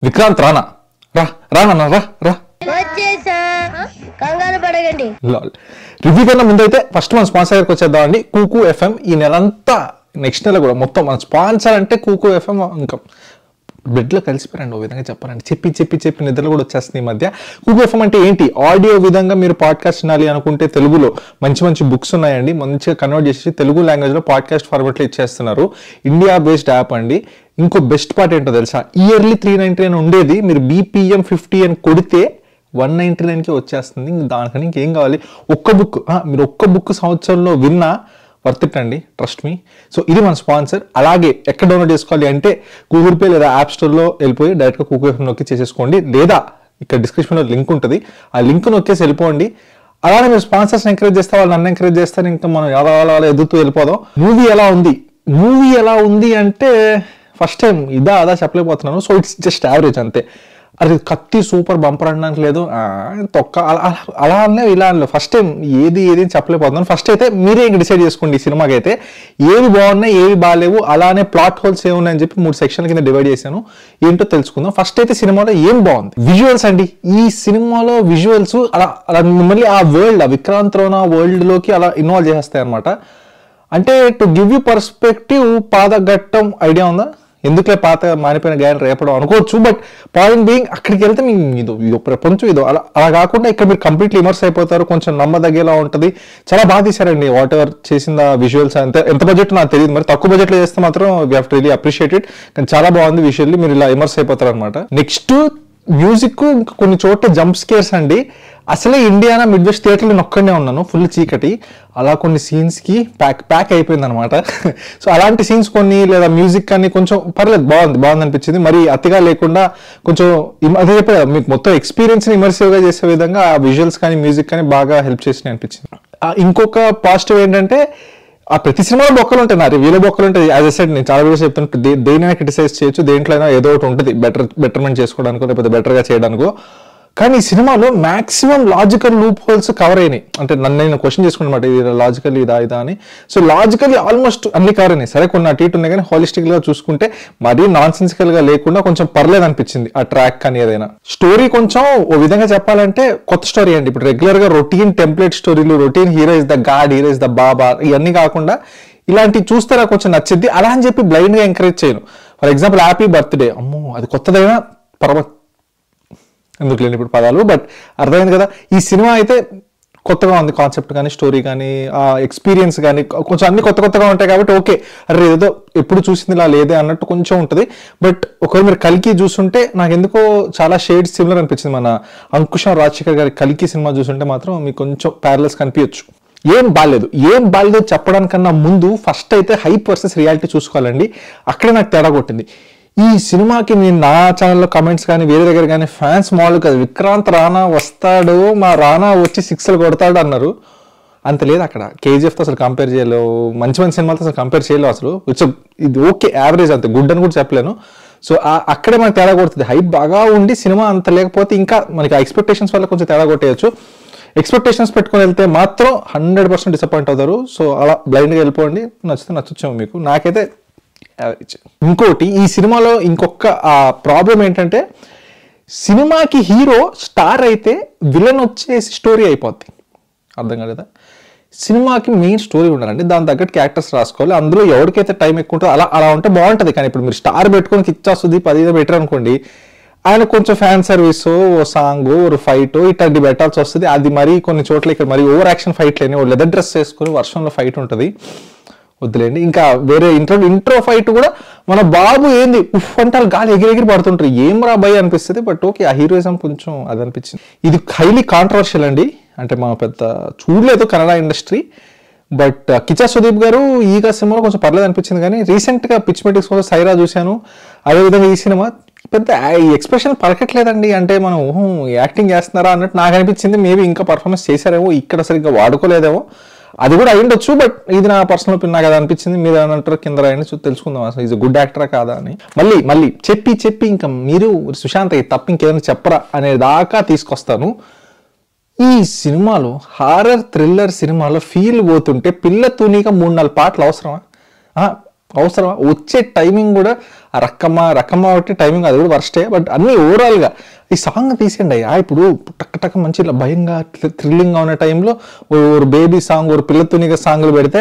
విక్రాంత్ రానా రా రానా రా రా వచ్చేసా కంగారు పడకండి లాల్ రివ్యూ కన్నా ముందైతే ఫస్ట్ మన స్పాన్సర్ దగ్గరికి వచ్చేద్దామండి కూకు ఎఫ్ఎం ఈ నెలంతా నెక్స్ట్ నెల కూడా మొత్తం మన స్పాన్సర్ అంటే కూకు ఎఫ్ఎం ఇంకా బెడ్లో కలిసిపోయారండి ఓ విధంగా చెప్పాలండి చెప్పి చెప్పి చెప్పి నిద్రలు కూడా వచ్చేస్తుంది ఈ మధ్య కూకు ఎఫ్ఎం అంటే ఏంటి ఆడియో విధంగా మీరు పాడ్కాస్ట్ వినాలి అనుకుంటే తెలుగులో మంచి మంచి బుక్స్ ఉన్నాయండి మంచిగా కన్వర్ట్ చేసి తెలుగు లాంగ్వేజ్లో పాడ్కాస్ట్ ఫార్మాట్లో ఇచ్చేస్తున్నారు ఇండియా బేస్డ్ యాప్ అండి ఇంకో బెస్ట్ పార్ట్ ఏంటో తెలుసా ఇయర్లీ త్రీ నైంటీ నైన్ ఉండేది మీరు బీపీఎం ఫిఫ్టీ అని కొడితే వన్ నైంటీ నైన్కి వచ్చేస్తుంది ఇంక దానికని ఇంకేం కావాలి ఒక్క బుక్ మీరు ఒక్క బుక్ సంవత్సరంలో విన్నా వర్త్ ఇట్ అండి ట్రస్ట్ మీ సో ఇది మన స్పాన్సర్ అలాగే ఎక్కడ డౌన్లోడ్ చేసుకోవాలి అంటే గూగుల్ పే లేదా యాప్ స్టోర్లో వెళ్ళిపోయి డైరెక్ట్గా కూకు ఎఫ్ఎం నొక్కి చేసేసుకోండి లేదా ఇక్కడ డిస్క్రిప్షన్లో లింక్ ఉంటుంది ఆ లింక్ నొక్కేసి వెళ్ళిపోండి అలానే మీరు స్పాన్సర్స్ ఎంకరేజ్ చేస్తే వాళ్ళు నన్ను ఎంకరేజ్ చేస్తారు ఇంకా మనం ఎలా అలా అలా ఎదుగుతూ వెళ్ళిపోదాం మూవీ ఎలా ఉంది మూవీ ఎలా ఉంది అంటే ఫస్ట్ టైం ఇదా అదా చెప్పలేకపోతున్నాను సో ఇట్స్ జస్ట్ యావరేజ్ అంతే అది కత్తి సూపర్ బంపర్ అనడానికి లేదు ఆ, తొక్క అలా అలా- అలా అనే ఇలా అనలేదు ఫస్ట్ టైం ఏది ఏది అని చెప్పలేకపోతున్నాను ఫస్ట్ అయితే మీరే ఇంక డిసైడ్ చేసుకోండి ఈ సినిమాకి అయితే ఏవి బాగున్నాయి ఏవి బాగాలేవు అలానే ప్లాట్ హోల్స్ ఏమున్నాయని చెప్పి మూడు సెక్షన్ల కింద డివైడ్ చేశాను ఏంటో తెలుసుకుందాం ఫస్ట్ అయితే సినిమాలో ఏం బాగుంది విజువల్స్ అండి ఈ సినిమాలో విజువల్స్ అలా అలా మిమ్మల్ని ఆ వరల్డ్ ఆ విక్రాంత్ రోనా వరల్డ్ లోకి అలా ఇన్వాల్వ్ చేసేస్తాయి అనమాట అంటే టు గివ్ యూ పర్స్పెక్టివ్ పాదగట్టం ఐడియా ఉందా ఎందుకులే పాత మానిపోయిన గాయలు రేపడం అనుకోవచ్చు బట్ పాయింట్ బీయింగ్ అక్కడికి వెళ్తే మీ ఇదో ఇదో ప్రపంచం ఇదో అలా అలా కాకుండా ఇక్కడ మీరు కంప్లీట్లీ ఇమర్స్ అయిపోతారు కొంచెం నమ్మదగ్గేలా ఉంటుంది చాలా బాగా తీశారండి వాట్ ఎవర్ చేసిన విజువల్స్ ఎంత ఎంత బడ్జెట్ నాకు తెలియదు మరి తక్కువ బడ్జెట్లో చేస్తే మాత్రం we have to really appreciated కానీ చాలా బాగుంది విజువల్లీ మీరు ఇలా ఇమర్స్ అయిపోతారు అనమాట నెక్స్ట్ మ్యూజిక్ ఇంకా కొన్ని చోట్ల జంప్ స్కేర్స్ అండి అసలే ఇండియానా మిడ్ వెస్ట్ థియేటర్లో నేను ఒక్కడనే ఉన్నాను ఫుల్ చీకటి అలా కొన్ని సీన్స్కి ప్యాక్ ప్యాక్ అయిపోయింది అనమాట సో అలాంటి సీన్స్ కొన్ని లేదా మ్యూజిక్ కానీ కొంచెం పర్లేదు బాగుంది బాగుంది అనిపించింది మరి అతిగా లేకుండా కొంచెం ఇమ్- అదే చెప్పే కదా, మీకు మొత్తం ఎక్స్పీరియన్స్ని ఇమర్సివ్గా చేసే విధంగా ఆ విజువల్స్ కానీ మ్యూజిక్ కానీ బాగా హెల్ప్ చేసినాయి అనిపించింది ఆ, ఇంకొక పాజిటివ్ ఏంటంటే ఆ ప్రతి సినిమాలో బొక్కలు ఉంటాయి నా రివ్యూలో బొక్కలు ఉంటాయి యాజ్ ఎ సెడ్ నేను చాలా వీడియోస్ చెప్తాను దే- దేనైనా క్రిటిసైజ్ చేయొచ్చు దేంట్లో అయినా ఏదో ఒకటి ఉంటుంది బెటర్ బెటర్మెంట్ చేసుకోవడానికో లేకపోతే బెటర్గా చేయడానికో కానీ ఈ సినిమాలో maximum logical loopholes cover అయినాయి అంటే నన్ను నేను క్వశ్చన్ చేసుకున్నమాట ఇది లాజికల్ ఇదా ఇదా అని సో లాజికల్లీ ఆల్మోస్ట్ అన్ని కవర్ అయినాయి సరే కొన్ని అటు ఇటు ఉన్నాయి కానీ holistic గా చూసుకుంటే మరీ నాన్ గా లేకుండా కొంచెం పర్లేదు అనిపించింది ఆ ట్రాక్ కానీ ఏదైనా స్టోరీ కొంచెం ఓ విధంగా చెప్పాలంటే కొత్త స్టోరీ అండి ఇప్పుడు రెగ్యులర్ గా రొటీన్ టెంప్లెట్ స్టోరీలు routine hero is the god hero is the baba ఇవన్నీ కాకుండా ఇలాంటివి చూస్తే నాకు కొంచెం నచ్చింది అలా అని చెప్పి బ్లైండ్ గా ఎంకరేజ్ చేయను ఫర్ ఎగ్జాంపుల్ హ్యాపీ బర్త్డే అమ్మో అది కొత్తదైనా పర్వ ఎందుకు లేని ఇప్పుడు పదాలు బట్ అర్థమైంది కదా ఈ సినిమా అయితే కొత్తగా ఉంది కాన్సెప్ట్ కానీ స్టోరీ కానీ ఆ ఎక్స్పీరియన్స్ కానీ కొంచెం అన్ని కొత్త కొత్తగా ఉంటాయి కాబట్టి ఓకే అరే ఏదో ఎప్పుడు చూసింది ఇలా లేదే అన్నట్టు కొంచెం ఉంటుంది బట్ ఒకవేళ మీరు కలికి చూస్తుంటే నాకు ఎందుకో చాలా షేడ్స్ సిమిలర్ అనిపించింది మన అంకుశం రాజశేఖర్ గారి కలికి సినిమా చూస్తుంటే మాత్రం మీకు కొంచెం ప్యారలల్స్ కనిపించచ్చు ఏం బాగాలేదు ఏం బాగాలేదో చెప్పడానికన్నా ముందు ఫస్ట్ అయితే హైప్ వర్సెస్ రియాలిటీ చూసుకోవాలండి అక్కడే నాకు తేడా కొట్టింది ఈ సినిమాకి నేను నా ఛానల్లో కమెంట్స్ కానీ వేరే దగ్గర కానీ ఫ్యాన్స్ మామూలు కదా విక్రాంత్ రానా వస్తాడు మా రానా వచ్చి సిక్స్లు కొడతాడు అన్నారు అంత లేదు అక్కడ కేజీఎఫ్తో అసలు కంపేర్ చేయలేవు మంచి మంచి సినిమాలతో అసలు కంపేర్ చేయలేవు అసలు ఇట్స్ ఇది ఓకే యావరేజ్ అంతే గుడ్ అని కూడా చెప్పలేను సో అక్కడే మనకి తేడా కొడుతుంది హైప్ బాగా ఉండి సినిమా అంత లేకపోతే ఇంకా మనకి ఆ ఎక్స్పెక్టేషన్స్ వల్ల కొంచెం తేడా కొట్టేయచ్చు ఎక్స్పెక్టేషన్స్ పెట్టుకొని వెళ్తే మాత్రం హండ్రెడ్ పర్సెంట్ డిసప్పాయింట్ అవుతారు సో అలా బ్లైండ్గా వెళ్ళిపోండి నచ్చితే నచ్చొచ్చాము మీకు నాకైతే యావరేజ్ ఇంకోటి ఈ సినిమాలో ఇంకొక ప్రాబ్లం ఏంటంటే సినిమాకి హీరో స్టార్ అయితే విలన్ వచ్చేసి స్టోరీ అయిపోద్ది అర్థం కాలేదా సినిమాకి మెయిన్ స్టోరీ ఉండాలండి దాని తగ్గట్టు క్యారెక్టర్స్ రాసుకోవాలి అందులో ఎవరికైతే టైం ఎక్కువ ఉంటుందో అలా అలా ఉంటే బాగుంటుంది కానీ ఇప్పుడు మీరు స్టార్ పెట్టుకొని కిచ్చా సుదీప్ అది బెటర్ అనుకోండి ఆయన కొంచెం ఫ్యాన్ సర్వీస్ ఓ సాంగ్ ఓ ఫైట్ ఇట్లాంటి పెట్టాల్సి వస్తుంది అది మరి కొన్ని చోట్ల ఇక్కడ మరి ఓవర్ యాక్షన్ ఫైట్ లేని ఓ లెదర్ డ్రెస్ వేసుకొని వర్షంలో ఫైట్ ఉంటుంది వద్దులేండి ఇంకా వేరే ఇంట్రో ఇంట్రో ఫైట్ కూడా మన బాబు ఏంది ఉఫ్ అంటే వాళ్ళు గాలి ఎగిరి ఎగిరి పడుతుంటారు ఏం రా భయ్ అనిపిస్తుంది బట్ ఓకే ఆ హీరోయిజం కొంచెం అది అనిపించింది ఇది హైలీ కాంట్రవర్షియల్ అండి అంటే మా పెద్ద చూడలేదు కన్నడ ఇండస్ట్రీ బట్ కిచా సుదీప్ గారు ఈగ సినిమాలో కొంచెం పర్లేదు అనిపించింది కానీ రీసెంట్ గా పిచ్ మెటిక్స్ కోసం సైరా చూశాను అదేవిధంగా ఈ సినిమా పెద్ద ఈ ఎక్స్ప్రెషన్ పలకట్లేదండి అంటే మనం ఊహు, యాక్టింగ్ చేస్తున్నారా అన్నట్టు నాకు అనిపించింది మేబీ ఇంకా పర్ఫార్మెన్స్ చేశారేమో ఇక్కడ సరిగ్గా వాడుకోలేదేమో అది కూడా అయ్యుండొచ్చు బట్ ఇది నా పర్సనల్ ఒపీనియన్ నాకు అది అనిపించింది మీరు అని అంటారు కింద రాయండి చూ తెలుసుకుందాం అసలు ఈజ్ గుడ్ యాక్టరా కాదా అని మళ్ళీ మళ్ళీ చెప్పి చెప్పి ఇంకా మీరు సుశాంత్ ఇది తప్ప ఇంకేమైనా చెప్పరా అనే దాకా తీసుకొస్తాను ఈ సినిమాలో హారర్ థ్రిల్లర్ సినిమాలో ఫీల్ పోతుంటే పిల్ల తూనీగా మూడు నాలుగు పాటలు అవసరమా ఆ, అవసరమా వచ్చే టైమింగ్ కూడా ఆ రక్కమ్మ రక్కమ్మ ఒకటి టైమింగ్ అది కూడా వర్స్టే బట్ అన్ని ఓవరాల్గా ఈ సాంగ్ తీసేయండి అయ్యా ఇప్పుడు టక్ టక్ మంచి ఇలా భయంగా థ్రిల్లింగ్గా ఉన్న టైంలో ఒక బేబీ సాంగ్ ఒక పిల్లతునిగా సాంగ్లు పెడితే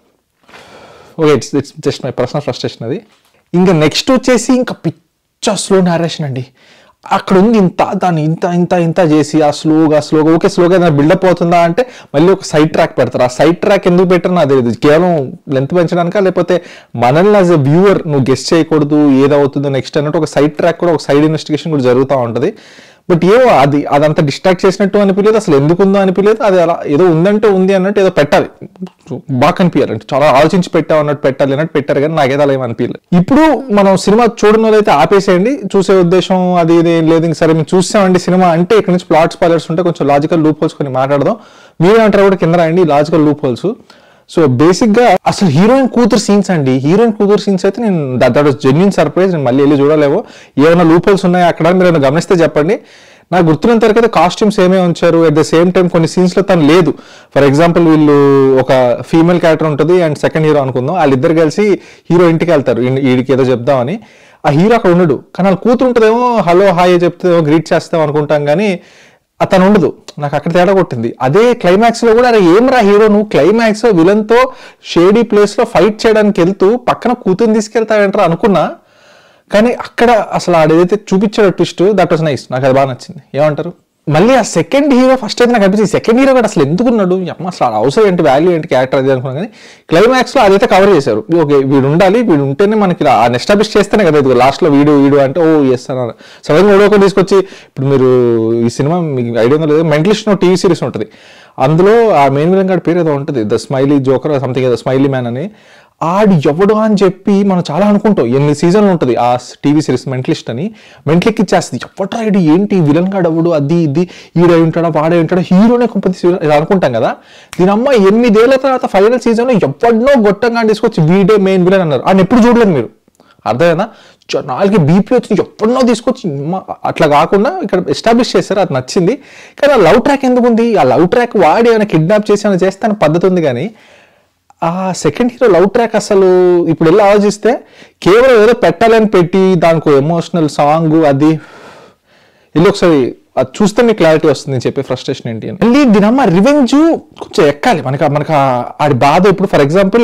okay it's it's just my personal frustration అది ఇంకా నెక్స్ట్ వచ్చేసి ఇంకా పిచ్చ స్లో నారేషన్ అండి అక్కడ ఉంది ఇంత దాన్ని ఇంత ఇంత ఇంత చేసి ఆ స్లోగా స్లోగా ఓకే స్లోగా ఏదైనా బిల్డప్ అవుతుందా అంటే మళ్ళీ ఒక సైడ్ ట్రాక్ పెడతారు ఆ సైడ్ ట్రాక్ ఎందుకు పెట్టారు నాకు తెలియదు కేవలం లెంత్ పెంచడానికా లేకపోతే మనల్ని యాజ్ ఎ వ్యూవర్ నువ్వు గెస్ట్ చేయకూడదు ఏదవుతుందో నెక్స్ట్ అన్నట్టు ఒక సైడ్ ట్రాక్ కూడా ఒక సైడ్ ఇన్వెస్టిగేషన్ కూడా జరుగుతూ ఉంటుంది బట్ ఏమో అది అదంతా డిస్ట్రాక్ట్ చేసినట్టు అనిపించలేదు అసలు ఎందుకు ఉందో అనిపించలేదు అది అలా ఏదో ఉందంటే ఉంది అన్నట్టు ఏదో పెట్టాలి బాగా కనిపించాలి అంటే చాలా ఆలోచించి పెట్టావు అన్నట్టు పెట్టాలి అన్నట్టు పెట్టారు కానీ నాకేదో అలా ఏం అనిపించలేదు ఇప్పుడు మనం సినిమా చూడడం అయితే ఆపేసేయండి చూసే ఉద్దేశం అది ఇది ఏం లేదు ఇంక సరే మేము చూసామండి సినిమా అంటే ఇక్కడ నుంచి ప్లాట్ స్పాయిలర్స్ ఉంటే కొంచెం లాజికల్ లూప్ హోల్స్ కొన్ని మాట్లాడదాం మీరేమంటారు కూడా కింద రాయండి logical loopholes so basic గా అసలు హీరోయిన్ కూతురు సీన్స్ అండి హీరోయిన్ కూతురు సీన్స్ అయితే నేను దట్ వాస్ జెన్యున్ సర్ప్రైజ్ నేను మళ్ళీ వెళ్ళి చూడలేవు ఏమైనా లూప్ హోల్స్ ఉన్నాయా అక్కడ మీరు ఏమైనా గమనిస్తే చెప్పండి నాకు గుర్తున్నంత వరకు అయితే కాస్ట్యూమ్స్ ఏమే ఉంచారు అట్ ద సేమ్ టైం కొన్ని scenes లో తను లేదు ఫర్ ఎగ్జాంపుల్ వీళ్ళు ఒక ఫీమేల్ క్యారెక్టర్ ఉంటుంది అండ్ సెకండ్ హీరో అనుకుందాం వాళ్ళిద్దరు కలిసి హీరో ఇంటికి వెళ్తారు ఈ- వీడికి ఏదో చెప్దామని ఆ హీరో అక్కడ ఉండడు కానీ వాళ్ళ కూతురు ఉంటుందేమో హలో హాయ్ చెప్తే గ్రీట్ చేస్తాం అనుకుంటాం కానీ అతను ఉండదు నాకు అక్కడ తేడా కొట్టింది అదే క్లైమాక్స్ లో కూడా అరే ఏం రా హీరో నువ్వు క్లైమాక్స్ లో విలన్ తో షేడీ ప్లేస్ లో ఫైట్ చేయడానికి వెళ్తూ పక్కన కూతురు తీసుకెళ్తాడంటారా అనుకున్నా కానీ అక్కడ అసలు ఆడేదైతే చూపించాడో ట్విస్ట్ దట్ వాస్ నైస్ నాకు అది బాగా నచ్చింది ఏమంటారు మళ్ళీ ఆ సెకండ్ హీరో ఫస్ట్ అయితే నాకు అనిపించింది సెకండ్ హీరో కూడా అసలు ఎందుకున్నాడు ఈ అమ్మ అసలు అవసరం ఏంటి వాల్యూ ఏంటి క్యారెక్టర్ అది అనుకున్నాను కానీ క్లైమాక్స్ లో అదైతే కవర్ చేశారు ఓకే వీడు ఉండాలి వీడు ఉంటేనే మనకి ఇలా ఎస్టాబ్లిష్ చేస్తేనే కదా ఇది లాస్ట్ లో వీడు వీడు అంటే ఓ ఎస్ అన్నారు సడన్ గా ఎవడో ఒకరు తీసుకొచ్చి ఇప్పుడు మీరు ఈ సినిమా మీకు ఐడియా ఉందో లేదు మెంటలిస్ట్ టీవీ సిరీస్ ఉంటుంది అందులో ఆ మెయిన్ విలన్ గారి పేరు ఏదో ఉంటుంది ద స్మైలీ జోకర్ సంథింగ్ ఏదో స్మైలీ మ్యాన్ అని ఆడు ఎవడు అని చెప్పి మనం చాలా అనుకుంటాం ఎనిమిది సీజన్లు ఉంటుంది ఆ టీవీ సిరీస్ మెంటలిస్ట్ అని మెంటలిక్ ఇచ్చేస్తుంది ఎవట్రా ఇడు ఏంటి విలన్ గాడు ఎవడు అది ఇది ఈడై ఉంటాడా వాడే ఉంటాడా హీరోనే కొంపతి ఇలా అనుకుంటాం కదా దీని అమ్మ ఎనిమిదేళ్ల తర్వాత ఫైనల్ సీజన్ లో ఎవడనో గొట్టంగా తీసుకొచ్చి వీడే మెయిన్ విలన్ అన్నారు ఆయన ఎప్పుడు చూడలేదు మీరు అర్థమైందా చ- నాలుగు బీపీ వచ్చింది ఎప్పుడన్నో తీసుకొచ్చి అమ్మ అట్లా కాకుండా ఇక్కడ ఎస్టాబ్లిష్ చేశారు అది నచ్చింది కానీ ఆ లవ్ ట్రాక్ ఎందుకు ఉంది ఆ లవ్ ట్రాక్ వాడి ఏమైనా కిడ్నాప్ చేసి ఏమైనా చేస్తే అనే పద్ధతి ఉంది కానీ ఆ సెకండ్ హీరో లవ్ ట్రాక్ అసలు ఇప్పుడు వెళ్ళి ఆలోచిస్తే కేవలం ఏదో పెట్టాలని పెట్టి దానికి ఎమోషనల్ సాంగ్ అది వెళ్ళి ఒకసారి అది చూస్తే మీకు క్లారిటీ వస్తుంది నేను చెప్పే ఫ్రస్ట్రేషన్ ఏంటి అని మళ్ళీ దీనమ్మ రివెంజ్ కొంచెం ఎక్కాలి మనకి మనకి ఆ- ఆడి బాధ ఇప్పుడు ఫర్ ఎగ్జాంపుల్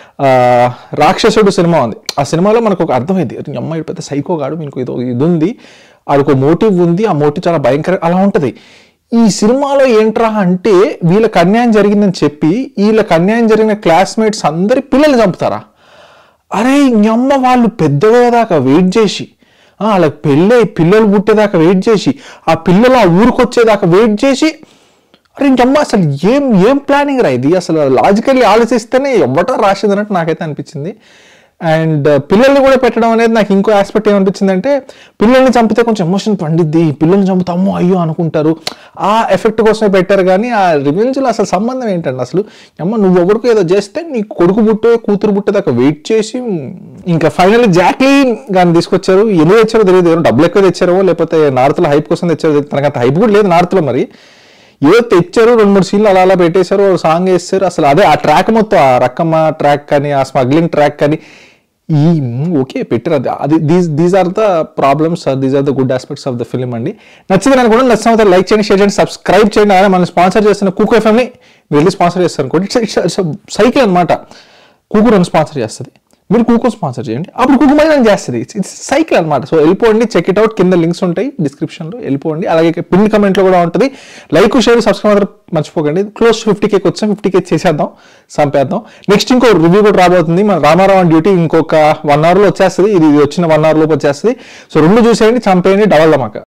రాక్షసుడు సినిమా ఉంది ఆ సినిమాలో మనకు ఒక అర్థమైంది అరే, ఈ అమ్మాయి పెద్ద సైకో గాడు మీకు ఇది ఇది ఉంది ఆడికి ఒక మోటివ్ ఉంది ఆ మోటివ్ చాలా భయంకర అలా ఉంటది ఈ సినిమాలో ఏంట్రా అంటే వీళ్ళకి అన్యాయం జరిగిందని చెప్పి వీళ్ళకి అన్యాయం జరిగిన క్లాస్మేట్స్ అందరి పిల్లలు చంపుతారా అరే ఇంకమ్మ వాళ్ళు పెద్దవేదాకా వెయిట్ చేసి ఆ, వాళ్ళకి పెళ్ళి పిల్లలు పుట్టేదాకా వెయిట్ చేసి ఆ పిల్లలు ఆ ఊరికి వచ్చేదాకా వెయిట్ చేసి అరే ఇంకమ్మ అసలు ఏం ఏం ప్లానింగ్ రా ఇది అసలు లాజికల్లీ ఆలోచిస్తేనే ఎవటో రాసింది అన్నట్టు నాకైతే అనిపించింది అండ్ పిల్లల్ని కూడా పెట్టడం అనేది నాకు ఇంకో ఆస్పెక్ట్ ఏమనిపించింది అంటే పిల్లల్ని చంపితే కొంచెం ఎమోషన్ పండిద్ది పిల్లల్ని చంపుతామో అయ్యో అనుకుంటారు ఆ ఎఫెక్ట్ కోసమే పెట్టారు కానీ ఆ రివెంజ్లో అసలు సంబంధం ఏంటండి అసలు అమ్మ నువ్వు ఎవరికి ఏదో చేస్తే నీ కొడుకు పుట్టే కూతురు పుట్టేదాకా వెయిట్ చేసి ఇంకా ఫైనల్ జాక్లీన్ గాని తీసుకొచ్చారు ఎందుకు తెచ్చారో తెలియదు ఏమో డబ్బులు ఎక్కువ తెచ్చారో లేకపోతే నార్త్లో హైప్ కోసం తెచ్చారో తెలియదు. తనకు అంత హైప్ కూడా లేదు నార్త్లో మరి ఏదో తెచ్చారు రెండు మూడు సీన్లు అలా అలా పెట్టేశారు ఓ సాంగ్ వేస్తారు అసలు అదే ఆ ట్రాక్ మొత్తం ఆ రక్కమ్మ ట్రాక్ కానీ ఆ స్మగ్లింగ్ ట్రాక్ కానీ ఈ ఓకే పెట్టారు అది అది these these are the problems these are the good aspects of the film అండి నచ్చింది అనుకోండి నచ్చిన లైక్ చేయండి షేర్ చేయండి సబ్స్క్రైబ్ చేయండి అలానే మనం స్పాన్సర్ చేస్తున్న కుక్ ఎఫ్ఎంని వెళ్ళి స్పాన్సర్ చేస్తారు అనుకోండి ఇట్స్ సైకిల్ అనమాట కూకు నన్ను స్పాన్సర్ చేస్తుంది మీరు కూకో స్పాన్సర్ చేయండి అప్పుడు కూకు మళ్ళీ నన్ను చేస్తుంది ఇట్స్ సైకిల్ అనమాట సో వెళ్ళిపోండి చెక్ ఇట్ అవుట్ కింద లింక్స్ ఉంటాయి డిస్క్రిప్షన్లో వెళ్ళిపోండి అలాగే పిన్ కమెంట్లో కూడా ఉంటుంది లైక్ షేర్ సబ్స్క్రైబ్ మాత్రం మర్చిపోకండి క్లోజ్ ఫిఫ్టీ కేకి వచ్చాం ఫిఫ్టీ కే చేసేద్దాం సంపేద్దాం నెక్స్ట్ ఇంకో రివ్యూ కూడా రాబోతుంది మన రామారావు ఆన్ డ్యూటీ ఇంకొక వన్ అవర్లో వచ్చేస్తుంది ఇది ఇది వచ్చిన వన్ అవర్ లోపు వచ్చేస్తుంది సో రెండు చూసేయండి చంపేయండి డబల్ ధమాకా